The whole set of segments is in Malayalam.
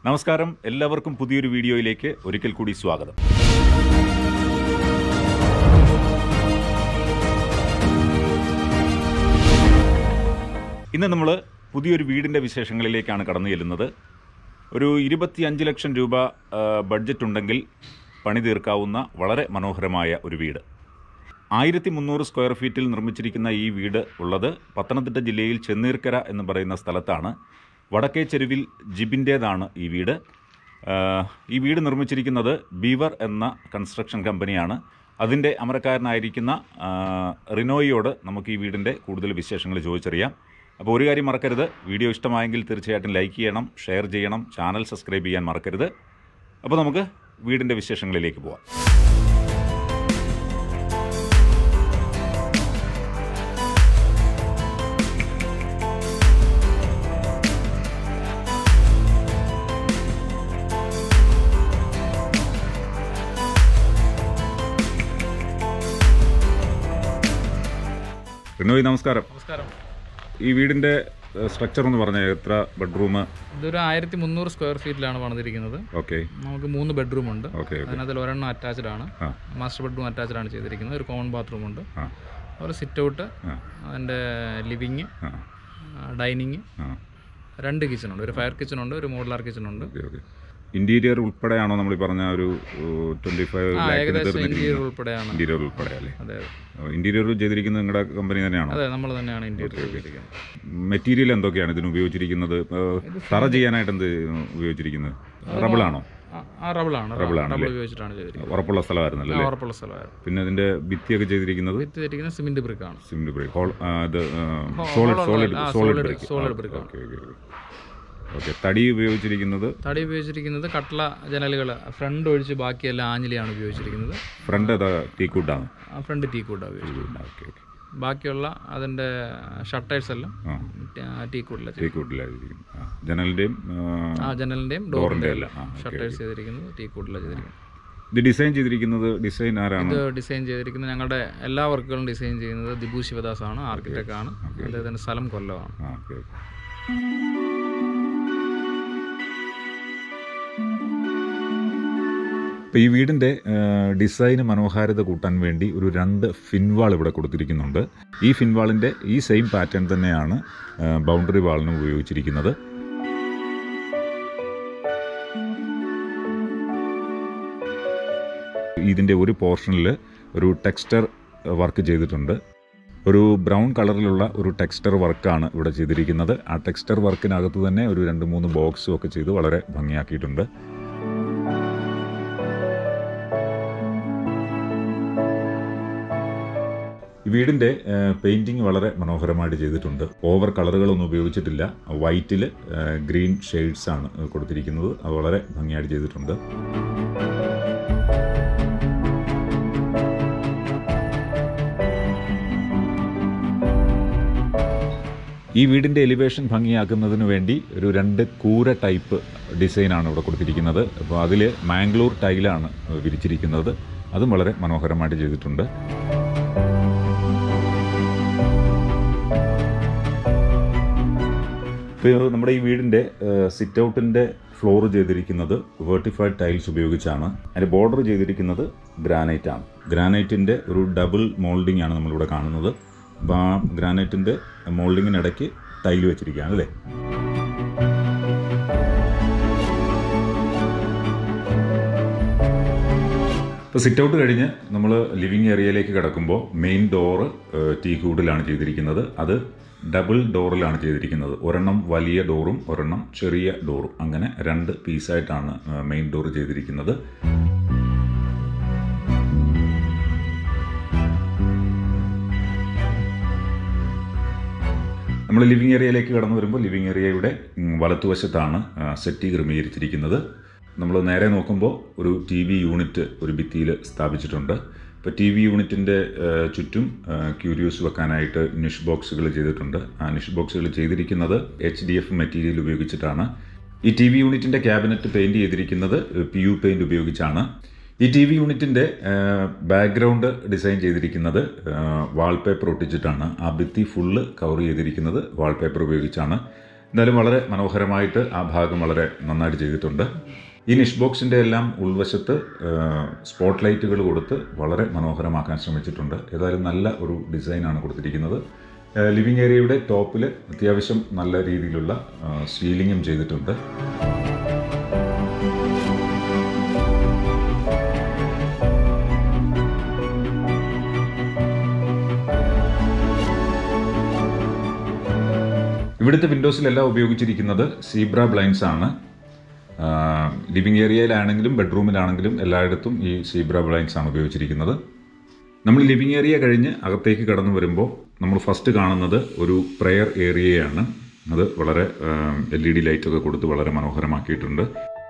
നമസ്കാരം എല്ലാവർക്കും പുതിയൊരു വീഡിയോയിലേക്ക് ഒരിക്കൽ കൂടി സ്വാഗതം ഇന്ന് നമ്മൾ പുതിയൊരു വീടിൻ്റെ വിശേഷങ്ങളിലേക്കാണ് കടന്നു ചെല്ലുന്നത് ഒരു ഇരുപത്തിയഞ്ച് ലക്ഷം രൂപ ആ, ബഡ്ജറ്റ് ഉണ്ടെങ്കിൽ പണി തീർക്കാവുന്ന വളരെ മനോഹരമായ ഒരു വീട് ആയിരത്തി മുന്നൂറ് സ്ക്വയർ ഫീറ്റിൽ നിർമ്മിച്ചിരിക്കുന്ന ഈ വീട് ഉള്ളത് പത്തനംതിട്ട ജില്ലയിൽ ചെന്നീർക്കര എന്ന് പറയുന്ന സ്ഥലത്താണ് വടക്കേ ചെരുവിൽ ജിബിൻ്റേതാണ് ഈ വീട് ആ, ഈ വീട് നിർമ്മിച്ചിരിക്കുന്നത് ബീവർ എന്ന കൺസ്ട്രക്ഷൻ കമ്പനിയാണ് അതിൻ്റെ അമരക്കാരനായിരിക്കുന്ന ആ, റിനോയിയോട് നമുക്ക് ഈ വീടിൻ്റെ കൂടുതൽ വിശേഷങ്ങൾ ചോദിച്ചറിയാം അപ്പോൾ ഒരു കാര്യം മറക്കരുത് വീഡിയോ ഇഷ്ടമായെങ്കിൽ തീർച്ചയായിട്ടും ലൈക്ക് ചെയ്യണം ഷെയർ ചെയ്യണം ചാനൽ സബ്സ്ക്രൈബ് ചെയ്യാൻ മറക്കരുത് അപ്പോൾ നമുക്ക് വീടിൻ്റെ വിശേഷങ്ങളിലേക്ക് പോവാം റിനോയ് നമസ്കാരം നമസ്കാരം ഈ വീടിൻ്റെ സ്ട്രക്ചർ എന്ന് പറഞ്ഞാൽ എത്ര ബെഡ്റൂം ഇതൊരു ആയിരത്തി മുന്നൂറ് സ്ക്വയർ ഫീറ്റിലാണ് പണിതിരിക്കുന്നത് ഓക്കെ നമുക്ക് മൂന്ന് ബെഡ്റൂം ഉണ്ട് ഓക്കെ അതിനകത്തിൽ ഒരെണ്ണം അറ്റാച്ച്ഡ് ആണ് ആ. മാസ്റ്റർ ബെഡ്റൂം അറ്റാച്ച്ഡ് ആണ് ചെയ്തിരിക്കുന്നത് ഒരു കോമൺ ബാത്റൂം ഉണ്ട് ആ അതുപോലെ സിറ്റ് ഔട്ട് ആ. അതിൻ്റെ ലിവിങ് ആ ഡൈനിങ് ആ രണ്ട് കിച്ചൺ ഉണ്ട് ഒരു ഫയർ കിച്ചൺ ഉണ്ട് ഒരു മോഡുലാർ കിച്ചൺ ഉണ്ട് ഓക്കെ ഓക്കെ ഇൻറ്റീരിയർ ഉൾപ്പെടെയാണോ നമ്മൾ ഈ പറഞ്ഞ ഒരു ട്വൻറ്റി ഫൈവ് ആ ലാഖിന് ഏകദേശം തീർന്നിരിക്കുന്നത് ഇന്റീരിയർ ഉൾപ്പെടെയാണ് ഇൻറ്റീരിയർ ഉൾപ്പെടെ അല്ലേ അതെ അതെ ഇൻറ്റീരിയർ ചെയ്തിരിക്കുന്നത് നിങ്ങളുടെ കമ്പനി തന്നെയാണോ അതെ നമ്മൾ തന്നെയാണ് ഇന്റീരിയർ ചെയ്തിരിക്കുന്നത് മെറ്റീരിയൽ എന്തൊക്കെയാണ് ഇതിന് ഉപയോഗിച്ചിരിക്കുന്നത് ഏഹ്, തറ ചെയ്യാനായിട്ട് എന്ത് ഉപയോഗിച്ചിരിക്കുന്നത് റബിളാണോ ആ, ആ റബിളാണ് Rubble ആണ് റബിൾ ഉപയോഗിച്ചിട്ടാണ് ചെയ്തിരിക്കുന്നത് ഉറപ്പുള്ള സ്ഥലമായിരുന്നല്ലോ ആ, അല്ലേ ഉറപ്പുള്ള സ്ഥലമായിരുന്നു പിന്നെ ഇതിന്റെ ഭിത്തിയൊക്കെ ചെയ്തിരിക്കുന്നത് വിത്ത് ചെയ്തിരിക്കുന്നത് സിമെന്റ് ബ്രിക്കാണ് സിമെന്റ് ബ്രേക്ക് ഹോൾ ഇത് സോളിഡ് സോളിഡ് ആ, solid solid- brick solid brick ആണ്. ഓക്കെ ഓക്കെ ഓക്കെ തടി ഉപയോഗിച്ചിരിക്കുന്നത് തടി ഉപയോഗിച്ചിരിക്കുന്നത് കട്ട്ള ജനലുകൾ ഫ്രണ്ട് ഒഴിച്ച് ബാക്കിയെല്ലാം ആഞ്ഞിലിയാണ് ഉപയോഗിച്ചിരിക്കുന്നത് ഫ്രണ്ട് ഏതാ ടീക്കൂട്ടാണ് ആ ഫ്രണ്ട് ടീ കൂട്ടാണ് ഉപയോഗിച്ചിരിക്കുന്നത് ഓക്കെ ഓക്കെ ബാക്കിയുള്ള അതിൻ്റെ ഷട്ടേഴ്സ് എല്ലാം ആ ടീ കൂട്ടില്ല ടീക്കൂട്ടിലായിരിക്കും ആ ജനലിന്റെയും ആ ജനലിൻ്റെയും ഡോറിന്റെ ഡോറിൻ്റെ അല്ല ആ ഷട്ടേഴ്സ് ചെയ്തിരിക്കുന്നത് ടീ കൂട്ടിലാണ് ചെയ്തിരിക്കുന്നത് ഇത് ഡിസൈൻ ചെയ്തിരിക്കുന്നത് ഡിസൈൻ ആരാണ് ഇത് ഡിസൈൻ ചെയ്തിരിക്കുന്നത് ഞങ്ങളുടെ എല്ലാ വർക്കുകളും ഡിസൈൻ ചെയ്യുന്നത് ദിബു ശിവദാസ് ആണ് ആർക്കിടെക്ട് ആണ് അദ്ദേഹത്തിൻ്റെ സ്ഥലം കൊല്ലമാണ് ആ ഓക്കെ ഓക്കെ ഇപ്പോൾ ഈ വീടിൻ്റെ ഡിസൈന് മനോഹാരിത കൂട്ടാൻ വേണ്ടി ഒരു രണ്ട് ഫിൻവാൾ ഇവിടെ കൊടുത്തിരിക്കുന്നുണ്ട് ഈ ഫിൻവാളിൻ്റെ ഈ സെയിം പാറ്റേൺ തന്നെയാണ് ബൗണ്ടറി വാളിനും ഉപയോഗിച്ചിരിക്കുന്നത് ഇതിൻ്റെ ഒരു പോർഷനിൽ ഒരു ടെക്സ്ചർ വർക്ക് ചെയ്തിട്ടുണ്ട് ഒരു ബ്രൗൺ കളറിലുള്ള ഒരു ടെക്സ്ചർ വർക്കാണ് ഇവിടെ ചെയ്തിരിക്കുന്നത് ആ ടെക്സ്ചർ വർക്കിനകത്ത് തന്നെ ഒരു രണ്ട് മൂന്ന് ബോക്സും ഒക്കെ ചെയ്ത് വളരെ ഭംഗിയാക്കിയിട്ടുണ്ട് ഈ വീടിൻ്റെ പെയിൻറ്റിങ് വളരെ മനോഹരമായിട്ട് ചെയ്തിട്ടുണ്ട് ഓവർ കളറുകളൊന്നും ഉപയോഗിച്ചിട്ടില്ല വൈറ്റിൽ ഗ്രീൻ ഷെയ്ഡ്സ് ആണ് കൊടുത്തിരിക്കുന്നത് അത് വളരെ ഭംഗിയായിട്ട് ചെയ്തിട്ടുണ്ട് ഈ വീടിൻ്റെ എലിവേഷൻ ഭംഗിയാക്കുന്നതിന് വേണ്ടി ഒരു രണ്ട് കൂര ടൈപ്പ് ഡിസൈനാണ് ഇവിടെ കൊടുത്തിരിക്കുന്നത് അപ്പോൾ അതിൽ മാംഗ്ലൂർ ടൈലാണ് വിരിച്ചിരിക്കുന്നത് അതും വളരെ മനോഹരമായിട്ട് ചെയ്തിട്ടുണ്ട് ഇപ്പോൾ നമ്മുടെ ഈ വീടിൻ്റെ സിറ്റ് ഔട്ടിൻ്റെ ഫ്ലോർ ചെയ്തിരിക്കുന്നത് വേർട്ടിഫൈഡ് ടൈൽസ് ഉപയോഗിച്ചാണ് അതിൻ്റെ ബോർഡർ ചെയ്തിരിക്കുന്നത് ഗ്രാനൈറ്റ് ആണ് ഗ്രാനൈറ്റിൻ്റെ ഒരു ഡബിൾ മോൾഡിംഗ് ആണ് നമ്മളിവിടെ കാണുന്നത് അപ്പോൾ ആ ഗ്രാനൈറ്റിൻ്റെ മോൾഡിങ്ങിനിടയ്ക്ക് ടൈൽ വെച്ചിരിക്കുകയാണ് അല്ലേ ഇപ്പോൾ സിറ്റ് ഔട്ട് കഴിഞ്ഞ് നമ്മൾ ലിവിങ് ഏരിയയിലേക്ക് കിടക്കുമ്പോൾ മെയിൻ ഡോറ് ടീ കൂഡിലാണ് ചെയ്തിരിക്കുന്നത് അത് ഡബിൾ ഡോറിലാണ് ചെയ്തിരിക്കുന്നത് ഒരെണ്ണം വലിയ ഡോറും ഒരെണ്ണം ചെറിയ ഡോറും അങ്ങനെ രണ്ട് പീസായിട്ടാണ് മെയിൻ ഡോർ ചെയ്തിരിക്കുന്നത് നമ്മൾ ലിവിങ് ഏരിയയിലേക്ക് കടന്നു വരുമ്പോൾ ലിവിങ് ഏരിയയുടെ ഉം, വലത്തുവശത്താണ് ആ, സെറ്റി ക്രമീകരിച്ചിരിക്കുന്നത് നമ്മൾ നേരെ നോക്കുമ്പോൾ ഒരു ടി വി യൂണിറ്റ് ഒരു ഭിത്തിയിൽ സ്ഥാപിച്ചിട്ടുണ്ട് ഇപ്പോൾ ടി വി യൂണിറ്റിൻ്റെ ചുറ്റും ക്യൂരിയോസ് വെക്കാനായിട്ട് നിഷ് ബോക്സുകൾ ചെയ്തിട്ടുണ്ട് ആ നിഷ് ബോക്സുകൾ ചെയ്തിരിക്കുന്നത് എച്ച് ഡി എഫ് മെറ്റീരിയൽ ഉപയോഗിച്ചിട്ടാണ് ഈ ടി വി യൂണിറ്റിൻ്റെ ക്യാബിനറ്റ് പെയിൻറ് ചെയ്തിരിക്കുന്നത് പി യു പെയിൻറ് ഉപയോഗിച്ചാണ് ഈ ടി വി യൂണിറ്റിൻ്റെ ബാക്ക്ഗ്രൗണ്ട് ഡിസൈൻ ചെയ്തിരിക്കുന്നത് വാൾപേപ്പർ ഒട്ടിച്ചിട്ടാണ് ആ ഭിത്തി ഫുള്ള് കവർ ചെയ്തിരിക്കുന്നത് വാൾപേപ്പർ ഉപയോഗിച്ചാണ് എന്തായാലും വളരെ മനോഹരമായിട്ട് ആ ഭാഗം വളരെ നന്നായിട്ട് ചെയ്തിട്ടുണ്ട് ഈ നിഷ് ബോക്സിൻ്റെ എല്ലാം ഉൾവശത്ത് സ്പോട്ട് ലൈറ്റുകൾ കൊടുത്ത് വളരെ മനോഹരമാക്കാൻ ശ്രമിച്ചിട്ടുണ്ട് ഏതായാലും നല്ല ഒരു ഡിസൈനാണ് കൊടുത്തിരിക്കുന്നത് ലിവിങ് ഏരിയയുടെ ടോപ്പിൽ അത്യാവശ്യം നല്ല രീതിയിലുള്ള സീലിങ്ങും ചെയ്തിട്ടുണ്ട് ഇവിടുത്തെ വിൻഡോസിലെല്ലാം ഉപയോഗിച്ചിരിക്കുന്നത് സീബ്ര ബ്ലൈൻഡ്സ് ആണ് ലിവിങ് ഏരിയയിലാണെങ്കിലും ബെഡ്റൂമിലാണെങ്കിലും എല്ലായിടത്തും ഈ സീബ്ര ബ്ലൈൻഡ്സ് ആണ് ഉപയോഗിച്ചിരിക്കുന്നത് നമ്മൾ ലിവിങ് ഏരിയ കഴിഞ്ഞ് അകത്തേക്ക് കടന്നു വരുമ്പോൾ നമ്മൾ ഫസ്റ്റ് കാണുന്നത് ഒരു പ്രെയർ ഏരിയയാണ് അത് വളരെ എൽ ഇ ഡി ലൈറ്റൊക്കെ കൊടുത്ത് വളരെ മനോഹരമാക്കിയിട്ടുണ്ട്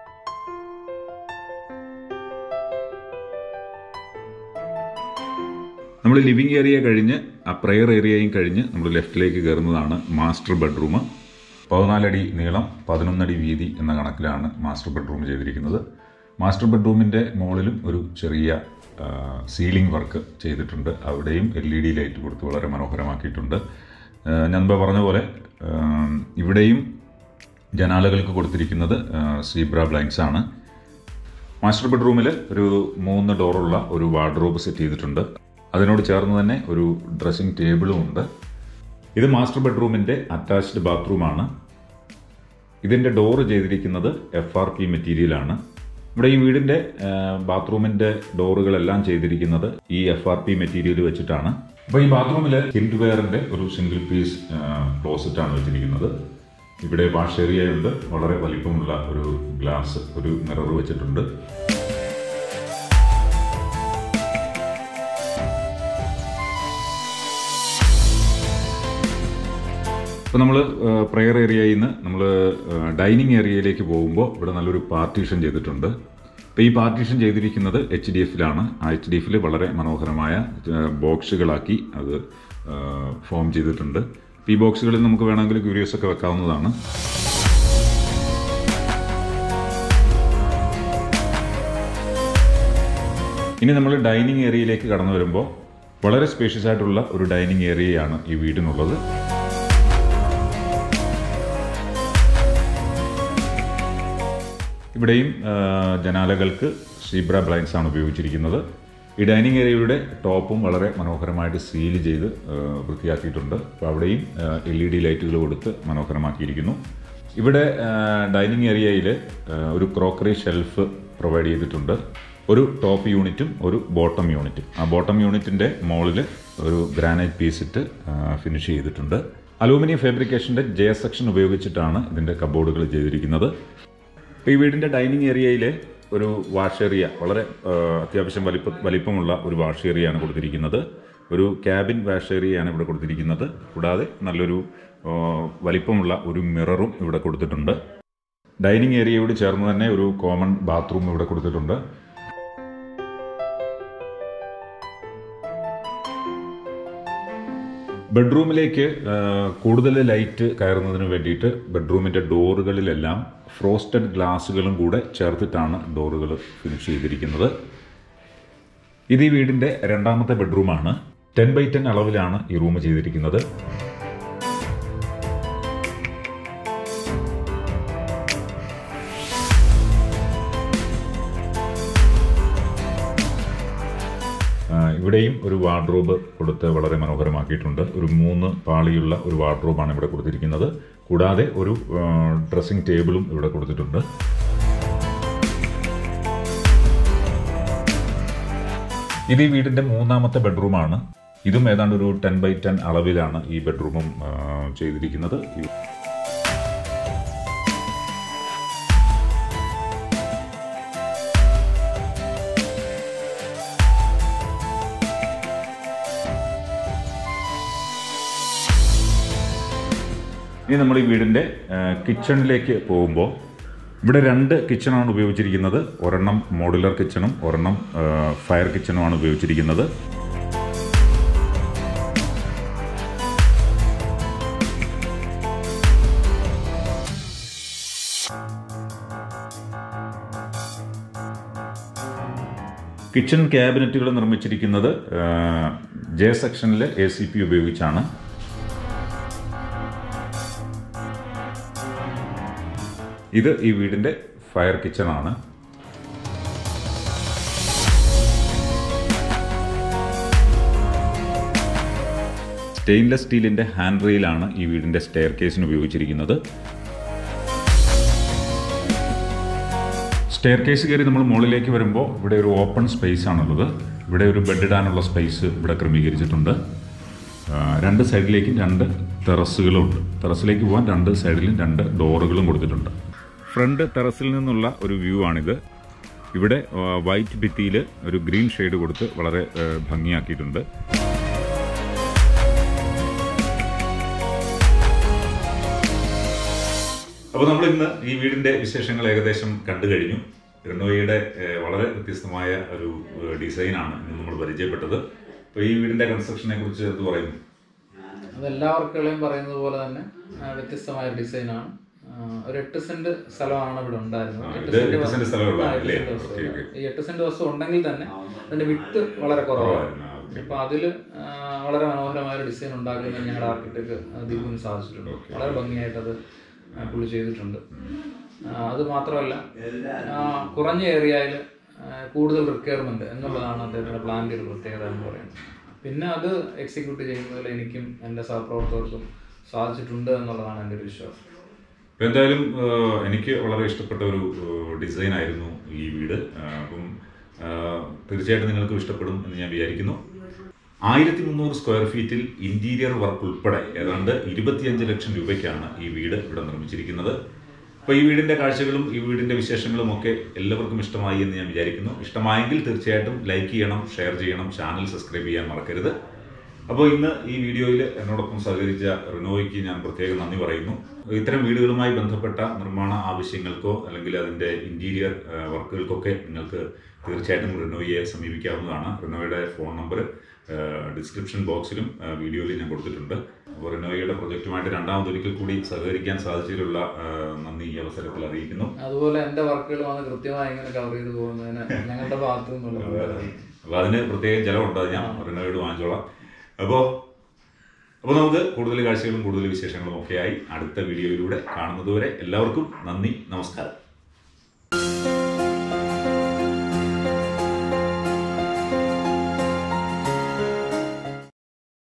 നമ്മൾ ലിവിങ് ഏരിയ കഴിഞ്ഞ് ആ പ്രെയർ ഏരിയയും കഴിഞ്ഞ് നമ്മൾ ലെഫ്റ്റിലേക്ക് കയറുന്നതാണ് മാസ്റ്റർ ബെഡ്റൂം പതിനാലടി നീളം പതിനൊന്നടി വീതി എന്ന കണക്കിലാണ് മാസ്റ്റർ ബെഡ്റൂം ചെയ്തിരിക്കുന്നത് മാസ്റ്റർ ബെഡ്റൂമിൻ്റെ മുകളിലും ഒരു ചെറിയ സീലിംഗ് വർക്ക് ചെയ്തിട്ടുണ്ട് അവിടെയും എൽ ഇ ഡി ലൈറ്റ് കൊടുത്ത് വളരെ മനോഹരമാക്കിയിട്ടുണ്ട് ഞാൻ മുമ്പ് പറഞ്ഞ പോലെ ഇവിടെയും ജനാലകൾക്ക് കൊടുത്തിരിക്കുന്നത് സീബ്ര ബ്ലൈൻഡ്സ് ആണ് മാസ്റ്റർ ബെഡ്റൂമിൽ ഒരു മൂന്ന് ഡോറുള്ള ഒരു വാർഡ്രോബ് സെറ്റ് ചെയ്തിട്ടുണ്ട് അതിനോട് ചേർന്ന് തന്നെ ഒരു ഡ്രസ്സിംഗ് ടേബിളും ഉണ്ട് ഇത് മാസ്റ്റർ ബെഡ്റൂമിൻ്റെ അറ്റാച്ച്ഡ് ബാത്റൂമാണ് ഇതിൻ്റെ ഡോറ് ചെയ്തിരിക്കുന്നത് എഫ് ആർ പി മെറ്റീരിയലാണ് ഇവിടെ ഈ വീടിൻ്റെ ബാത്റൂമിൻ്റെ ഡോറുകളെല്ലാം ചെയ്തിരിക്കുന്നത് ഈ എഫ് ആർ പി മെറ്റീരിയൽ വെച്ചിട്ടാണ് അപ്പോൾ ഈ ബാത്റൂമിൽ ഹിൻഡ് വെയറിൻ്റെ ഒരു സിംഗിൾ പീസ് ക്ലോസറ്റാണ് വെച്ചിരിക്കുന്നത് ഇവിടെ വാഷ് ഏരിയ ഉണ്ട് വളരെ വലിപ്പമുള്ള ഒരു ഗ്ലാസ് ഒരു മിറർ വെച്ചിട്ടുണ്ട് ഇപ്പോൾ നമ്മൾ പ്രെയർ ഏരിയയിൽ നിന്ന് നമ്മൾ ഡൈനിങ് ഏരിയയിലേക്ക് പോകുമ്പോൾ ഇവിടെ നല്ലൊരു പാർട്ടീഷൻ ചെയ്തിട്ടുണ്ട് അപ്പോൾ ഈ പാർട്ടീഷൻ ചെയ്തിരിക്കുന്നത് എച്ച് ഡി എഫിലാണ് ആ എച്ച് ഡി എഫിൽ വളരെ മനോഹരമായ ബോക്സുകളാക്കി അത് ഫോം ചെയ്തിട്ടുണ്ട് അപ്പോൾ ഈ ബോക്സുകളിൽ നമുക്ക് വേണമെങ്കിൽ ക്യൂരിയസ് ഒക്കെ വെക്കാവുന്നതാണ് ഇനി നമ്മൾ ഡൈനിങ് ഏരിയയിലേക്ക് കടന്നു വരുമ്പോൾ വളരെ സ്പേഷ്യസ് ആയിട്ടുള്ള ഒരു ഡൈനിങ് ഏരിയയാണ് ഈ വീടിനുള്ളത് ഇവിടെയും ജനാലകൾക്ക് സീബ്ര ബ്ലൈൻഡ്സ് ആണ് ഉപയോഗിച്ചിരിക്കുന്നത് ഈ ഡൈനിങ് ഏരിയയുടെ ടോപ്പും വളരെ മനോഹരമായിട്ട് സീൽ ചെയ്ത് വൃത്തിയാക്കിയിട്ടുണ്ട് അപ്പോൾ അവിടെയും എൽ ഇ ഡി ലൈറ്റുകൾ കൊടുത്ത് മനോഹരമാക്കിയിരിക്കുന്നു ഇവിടെ ഡൈനിങ് ഏരിയയിൽ ഒരു ക്രോക്കറി ഷെൽഫ് പ്രൊവൈഡ് ചെയ്തിട്ടുണ്ട് ഒരു ടോപ്പ് യൂണിറ്റും ഒരു ബോട്ടം യൂണിറ്റും ആ ബോട്ടം യൂണിറ്റിൻ്റെ മുകളിൽ ഒരു ഗ്രാനൈറ്റ് പീസിട്ട് ഫിനിഷ് ചെയ്തിട്ടുണ്ട് അലൂമിനിയം ഫാബ്രിക്കേഷൻ്റെ ജെ സെക്ഷൻ ഉപയോഗിച്ചിട്ടാണ് ഇതിൻ്റെ കബോർഡുകൾ ചെയ്തിരിക്കുന്നത് ഇപ്പോൾ ഈ വീടിൻ്റെ ഡൈനിങ് ഏരിയയിലെ ഒരു വാഷ് ഏരിയ വളരെ അത്യാവശ്യം വലിപ്പ വലിപ്പമുള്ള ഒരു വാഷ് ഏരിയയാണ് കൊടുത്തിരിക്കുന്നത് ഒരു ക്യാബിൻ വാഷ് ഏരിയയാണ് ഇവിടെ കൊടുത്തിരിക്കുന്നത് കൂടാതെ നല്ലൊരു വലിപ്പമുള്ള ഒരു മിററും ഇവിടെ കൊടുത്തിട്ടുണ്ട് ഡൈനിങ് ഏരിയയോട് ചേർന്ന് തന്നെ ഒരു കോമൺ ബാത്റൂം ഇവിടെ കൊടുത്തിട്ടുണ്ട് ബെഡ്റൂമിലേക്ക് കൂടുതൽ ലൈറ്റ് കയറുന്നതിന് വേണ്ടിയിട്ട് ബെഡ്റൂമിൻ്റെ ഡോറുകളിലെല്ലാം ഫ്രോസ്റ്റഡ് ഗ്ലാസുകളും കൂടെ ചേർത്തിട്ടാണ് ഡോറുകൾ ഫിനിഷ് ചെയ്തിരിക്കുന്നത് ഇത് ഈ വീടിൻ്റെ രണ്ടാമത്തെ ബെഡ്റൂമാണ് ടെൻ ബൈ ടെൻ അളവിലാണ് ഈ റൂം ചെയ്തിരിക്കുന്നത് ഇവിടെയും ഒരു വാർഡ്രോബ് കൊടുത്ത് വളരെ മനോഹരമാക്കിയിട്ടുണ്ട് ഒരു മൂന്ന് പാളിയുള്ള ഒരു വാർഡ്രോബാണ് ഇവിടെ കൊടുത്തിരിക്കുന്നത് കൂടാതെ ഒരു ഡ്രസ്സിംഗ് ടേബിളും ഇവിടെ കൊടുത്തിട്ടുണ്ട് ഇത് ഈ വീടിന്റെ മൂന്നാമത്തെ ബെഡ്റൂമാണ് ഇതും ഏതാണ്ട് ഒരു ടെൻ ബൈ ടെൻ അളവിലാണ് ഈ ബെഡ്റൂമും ചെയ്തിരിക്കുന്നത് ഇനി നമ്മൾ ഈ വീടിൻ്റെ കിച്ചണിലേക്ക് പോകുമ്പോൾ ഇവിടെ രണ്ട് കിച്ചണാണ് ഉപയോഗിച്ചിരിക്കുന്നത് ഒരെണ്ണം മോഡുലർ കിച്ചണും ഒരെണ്ണം ഫയർ കിച്ചണുമാണ് ഉപയോഗിച്ചിരിക്കുന്നത് കിച്ചൺ ക്യാബിനറ്റുകൾ നിർമ്മിച്ചിരിക്കുന്നത് ജെ സെക്ഷനിലെ എ സി പി ഉപയോഗിച്ചാണ് ഇത് ഈ വീടിൻ്റെ ഫയർ കിച്ചണാണ് സ്റ്റെയിൻലെസ് സ്റ്റീലിൻ്റെ ഹാൻഡ് റെയിലാണ് ഈ വീടിൻ്റെ സ്റ്റെയർ കേസിന് ഉപയോഗിച്ചിരിക്കുന്നത് സ്റ്റെയർ കേസ് കയറി നമ്മൾ മുകളിലേക്ക് വരുമ്പോൾ ഇവിടെ ഒരു ഓപ്പൺ സ്പേസ് ആണുള്ളത് ഇവിടെ ഒരു ബെഡ് ഇടാനുള്ള സ്പേസ് ഇവിടെ ക്രമീകരിച്ചിട്ടുണ്ട് ആ, രണ്ട് സൈഡിലേക്കും രണ്ട് ടെറസുകളും ഉണ്ട് ടെറസിലേക്ക് പോകാൻ രണ്ട് സൈഡിലും രണ്ട് ഡോറുകളും കൊടുത്തിട്ടുണ്ട് ഫ്രണ്ട് ടെറസിൽ നിന്നുള്ള ഒരു വ്യൂ ആണിത് ഇവിടെ ആ, വൈറ്റ് ഭിത്തിയിൽ ഒരു ഗ്രീൻ ഷെയ്ഡ് കൊടുത്ത് വളരെ ആ, ഭംഗിയാക്കിയിട്ടുണ്ട് അപ്പോൾ നമ്മൾ ഇന്ന് ഈ വീടിന്റെ വിശേഷങ്ങൾ ഏകദേശം കണ്ടു കഴിഞ്ഞു റിനോയുടെ ഏഹ്, വളരെ വ്യത്യസ്തമായ ഒരു ഏഹ്, ഡിസൈനാണ് ഇന്ന് നമ്മൾ പരിചയപ്പെട്ടത് അപ്പോൾ ഈ വീടിന്റെ കൺസ്ട്രക്ഷനെ കുറിച്ച് എന്ത് പറയുന്നു അത് എല്ലാ വർക്കുകളെയും പറയുന്നത് പോലെ തന്നെ ആ, വ്യത്യസ്തമായ ഡിസൈനാണ് ഒരു എട്ട് സെന്റ് സ്ഥലമാണ് ഇവിടെ ഉണ്ടായിരുന്നത് ആ, എട്ട് ഇത് സെന്റ് എട്ട് വസ്തു- സെന്റ് സ്ഥലമേ ഉള്ളൂ, ആ, എട്ട് അല്ലേ? സെന്റ് വസ്തു. Okay, okay. ഈ എട്ട് സെന്റ് വസ്തു ഉണ്ടെങ്കിൽ തന്നെ അതിന്റെ വിട്ട് വളരെ കുറവായിരുന്നു ആ, ഓക്കേ. അപ്പൊ അതില് ആ, വളരെ മനോഹരമായ ഒരു ഡിസൈൻ ഉണ്ടാക്കുന്നത് ഞങ്ങളുടെ ആർക്കിടെക്ട് ദീപുവിന് സാധിച്ചിട്ടുണ്ട് വളരെ ഭംഗിയായിട്ട് അത് ആ, പുള്ളി ചെയ്തിട്ടുണ്ട് ആ, അത് മാത്രമല്ല ആ, കുറഞ്ഞ ഏരിയയിൽ കൂടുതൽ റിക്വയർമെന്റ് എന്നുള്ളതാണ് അദ്ദേഹത്തിന്റെ പ്ലാനിന്റെ ഒരു പ്രത്യേകത എന്ന് പറയുന്നത് പിന്നെ അത് എക്സിക്യൂട്ട് ചെയ്യുന്നതിൽ എനിക്കും എൻ്റെ സഹപ്രവർത്തകർക്കും സാധിച്ചിട്ടുണ്ട് എന്നുള്ളതാണ് എൻ്റെ ഒരു വിശ്വാസം അപ്പോൾ എന്തായാലും ഏഹ്, എനിക്ക് വളരെ ഇഷ്ടപ്പെട്ട ഒരു ഡിസൈൻ ആയിരുന്നു ഈ വീട് ആ, അപ്പം ആ, തീർച്ചയായിട്ടും നിങ്ങൾക്കും ഇഷ്ടപ്പെടും എന്ന് ഞാൻ വിചാരിക്കുന്നു ആയിരത്തി മുന്നൂറ് സ്ക്വയർ ഫീറ്റിൽ ഇന്റീരിയർ വർക്ക് ഉൾപ്പെടെ ഏതാണ്ട് ഇരുപത്തിയഞ്ച് ലക്ഷം രൂപയ്ക്കാണ് ഈ വീട് ഇവിടെ നിർമ്മിച്ചിരിക്കുന്നത് അപ്പോൾ ഈ വീടിന്റെ കാഴ്ചകളും ഈ വീടിന്റെ വിശേഷങ്ങളും ഒക്കെ എല്ലാവർക്കും ഇഷ്ടമായി എന്ന് ഞാൻ വിചാരിക്കുന്നു ഇഷ്ടമായെങ്കിൽ തീർച്ചയായിട്ടും ലൈക്ക് ചെയ്യണം ഷെയർ ചെയ്യണം ചാനൽ സബ്സ്ക്രൈബ് ചെയ്യാൻ മറക്കരുത് അപ്പോൾ ഇന്ന് ഈ വീഡിയോയിൽ എന്നോടൊപ്പം സഹകരിച്ച റിനോയ്ക്ക് ഞാൻ പ്രത്യേകം നന്ദി പറയുന്നു ഇത്തരം വീടുകളുമായി ബന്ധപ്പെട്ട നിർമ്മാണ ആവശ്യങ്ങൾക്കോ അല്ലെങ്കിൽ അതിൻ്റെ ഇൻറ്റീരിയർ വർക്കുകൾക്കൊക്കെ നിങ്ങൾക്ക് തീർച്ചയായിട്ടും റിനോയെ സമീപിക്കാവുന്നതാണ് റിനോയുടെ ഫോൺ നമ്പർ ഡിസ്ക്രിപ്ഷൻ ബോക്സിലും ആ, വീഡിയോയിൽ ഞാൻ കൊടുത്തിട്ടുണ്ട് അപ്പോൾ റിനോയുടെ പ്രൊജക്റ്റുമായിട്ട് രണ്ടാമതൊരിക്കൽ കൂടി സഹകരിക്കാൻ സാധിച്ചതിലുള്ള ആ, നന്ദി ഈ അവസരത്തിൽ അറിയിക്കുന്നു അതുപോലെ എൻ്റെ വർക്കുകൾ വന്ന് കൃത്യമായി ഇങ്ങനെ കവർ ചെയ്ത് പോകുന്നതിന് ഞങ്ങളുടെ ഭാഗത്തു നിന്നുള്ള പിന്തുണ. അപ്പോൾ അതിന് പ്രത്യേകം ചിലവുണ്ട് അത് ഞാൻ റിനോയോട് വാങ്ങിച്ചോളാം അപ്പോൾ അപ്പോൾ നമുക്ക് കൂടുതൽ കാഴ്ചകളും കൂടുതൽ വിശേഷങ്ങളും ഒക്കെയായി അടുത്ത വീഡിയോയിലൂടെ കാണുന്നതുവരെ എല്ലാവർക്കും നന്ദി നമസ്കാരം